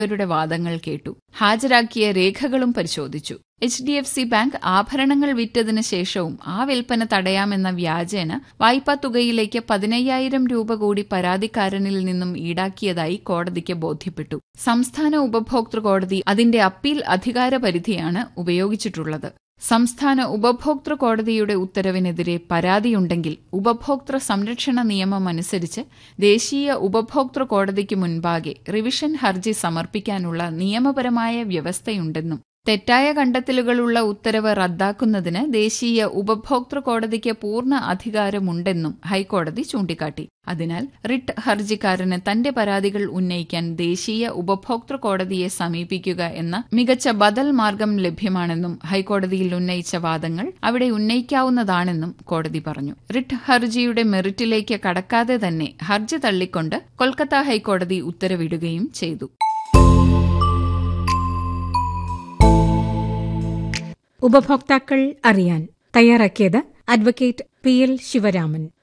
രുടെ വാദങ്ങൾ കേട്ടു ഹാജരാക്കിയ രേഖകളും പരിശോധിച്ചു H D F C bank ആഭരണങ്ങൾ വിറ്റതിന് ശേഷവും ആ വിൽപ്പന തടയാമെന്ന വ്യാജേന വായ്പാ തുകയിലേക്ക് പതിനയ്യായിരം രൂപ കൂടി പരാതിക്കാരനിൽ നിന്നും ഈടാക്കിയതായി കോടതിക്ക് ബോധ്യപ്പെട്ടു സംസ്ഥാന ഉപഭോക്തൃ കോടതി അതിന്റെ അപ്പീൽ അധികാരപരിധിയാണ് ഉപയോഗിച്ചിട്ടുള്ളത് സംസ്ഥാന ഉപഭോക്തൃ കോടതിയുടെ ഉത്തരവിനെതിരെ പരാതിയുണ്ടെങ്കിൽ ഉപഭോക്തൃ സംരക്ഷണ നിയമം അനുസരിച്ച് ദേശീയ ഉപഭോക്തൃ കോടതിക്ക് മുൻപാകെ റിവിഷൻ ഹർജി സമർപ്പിക്കാനുള്ള നിയമപരമായ വ്യവസ്ഥയുണ്ടെന്നും തെറ്റായ കണ്ടെത്തലുകളുള്ള ഉത്തരവ് റദ്ദാക്കുന്നതിന് ദേശീയ ഉപഭോക്തൃ കോടതിക്ക് പൂർണ്ണ അധികാരമുണ്ടെന്നും ഹൈക്കോടതി ചൂണ്ടിക്കാട്ടി അതിനാൽ റിട്ട് ഹർജിക്കാരന് തന്റെ പരാതികൾ ഉന്നയിക്കാൻ ദേശീയ ഉപഭോക്തൃ കോടതിയെ സമീപിക്കുക എന്ന മികച്ച ബദൽ മാർഗം ലഭ്യമാണെന്നും ഹൈക്കോടതിയിൽ ഉന്നയിച്ച വാദങ്ങൾ അവിടെ ഉന്നയിക്കാവുന്നതാണെന്നും കോടതി പറഞ്ഞു റിട്ട് ഹർജിയുടെ മെറിറ്റിലേക്ക് കടക്കാതെ തന്നെ ഹർജി തള്ളിക്കൊണ്ട് കൊൽക്കത്ത ഹൈക്കോടതി ഉത്തരവിടുകയും ചെയ്തു ഉപഭോക്താക്കൾ അറിയാൻ തയ്യാറാക്കിയത് അഡ്വക്കേറ്റ് പി എൽ ശിവരാമൻ